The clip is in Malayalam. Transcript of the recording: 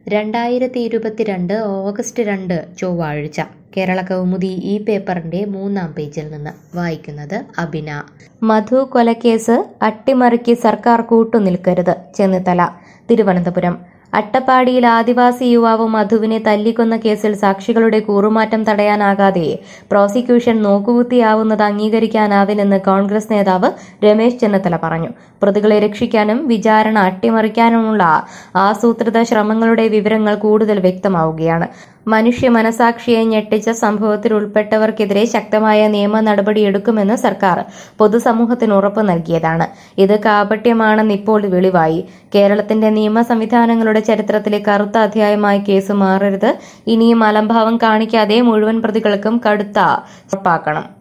രണ്ടായിരത്തി ഇരുപത്തിരണ്ട് ഓഗസ്റ്റ് രണ്ട് ചൊവ്വാഴ്ച കേരള കൗമുദി ഈ പേപ്പറിന്റെ മൂന്നാം പേജിൽ നിന്ന് വായിക്കുന്നത് അബിന മധു കൊലക്കേസ് അട്ടിമറിക്ക് സർക്കാർ കൂട്ടുനിൽക്കരുത് ചെന്നിത്തല തിരുവനന്തപുരം അട്ടപ്പാടിയിൽ ആദിവാസി യുവാവ് മധുവിനെ തല്ലിക്കൊന്ന കേസിൽ സാക്ഷികളുടെ കൂറുമാറ്റം തടയാനാകാതെ പ്രോസിക്യൂഷൻ നോക്കുകുത്തിയാവുന്നത് അംഗീകരിക്കാനാവില്ലെന്ന് കോൺഗ്രസ് നേതാവ് രമേശ് ചെന്നിത്തല പറഞ്ഞു പ്രതികളെ രക്ഷിക്കാനും വിചാരണ അട്ടിമറിക്കാനുമുള്ള ആസൂത്രിത ശ്രമങ്ങളുടെ വിവരങ്ങൾ കൂടുതൽ വ്യക്തമാവുകയാണ് മനുഷ്യ മനസാക്ഷിയെ ഞെട്ടിച്ച സംഭവത്തിൽ ഉൾപ്പെട്ടവർക്കെതിരെ ശക്തമായ നിയമ നടപടിയെടുക്കുമെന്ന് സർക്കാർ പൊതുസമൂഹത്തിന് ഉറപ്പ് നൽകിയതാണ് ഇത് കാപട്യമാണെന്ന് ഇപ്പോൾ വെളിവായി കേരളത്തിന്റെ നിയമ സംവിധാനങ്ങളുടെ ചരിത്രത്തിലെ കറുത്ത അധ്യായമായി കേസ് മാറരുത് ഇനിയും അലംഭാവം കാണിക്കാതെ മുഴുവൻ പ്രതികൾക്കും കടുത്ത ഉറപ്പാക്കണം